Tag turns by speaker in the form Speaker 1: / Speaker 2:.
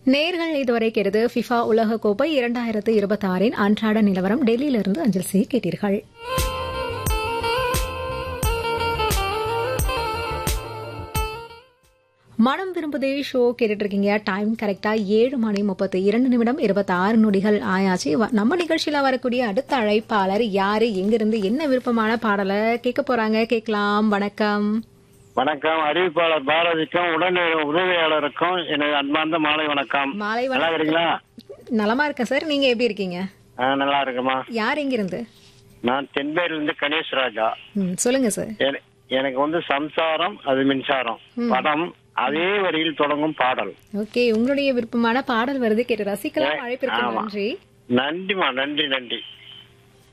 Speaker 1: நேர்கள் இதுவரை கேட்டது ஃபிஃபா உலக கோப்பை இரண்டாயிரத்து இருபத்தி ஆறின் அன்றாட நிலவரம் டெல்லியிலிருந்து அஞ்சல் செய்ய கேட்டீர்கள் மனம் விரும்புதே ஷோ கேட்டுட்டு இருக்கீங்க டைம் கரெக்டா ஏழு மணி முப்பத்தி இரண்டு நிமிடம் இருபத்தி ஆறு நொடிகள் ஆயாச்சு வ- நம்ம நிகழ்ச்சியில வரக்கூடிய அடுத்த அழைப்பாளர் யாரு எங்கிருந்து என்ன விருப்பமான பாடலை கேட்க போறாங்க கேட்கலாம் வணக்கம்
Speaker 2: வணக்கம் அறிவிப்பாளர் பாரதிக்கும் உடன் உதவியாளருக்கும் எனது அன்பார்ந்த மாலை வணக்கம்
Speaker 1: மாலை
Speaker 2: நல்லா
Speaker 1: வணக்கம்
Speaker 2: இருக்கீங்களா
Speaker 1: நலமா இருக்கேன் சார் நீங்க எப்படி இருக்கீங்க
Speaker 2: ஆ, நல்லா இருக்குமா
Speaker 1: யார் எங்கிருந்து
Speaker 2: நான் தென்பேர்ல இருந்து கணேஷ் ராஜா
Speaker 1: ம், சொல்லுங்க சார்
Speaker 2: என- எனக்கு வந்து சம்சாரம் அது மின்சாரம் படம் அதே வரியில் தொடங்கும் பாடல்
Speaker 1: ஓகே உங்களுடைய விருப்பமான பாடல் வருது கேட்டு ரசிக்கலாம் அழைப்பிற்கு
Speaker 2: ஆமா.
Speaker 1: நன்றி
Speaker 2: நன்றிமா நன்றி நன்றி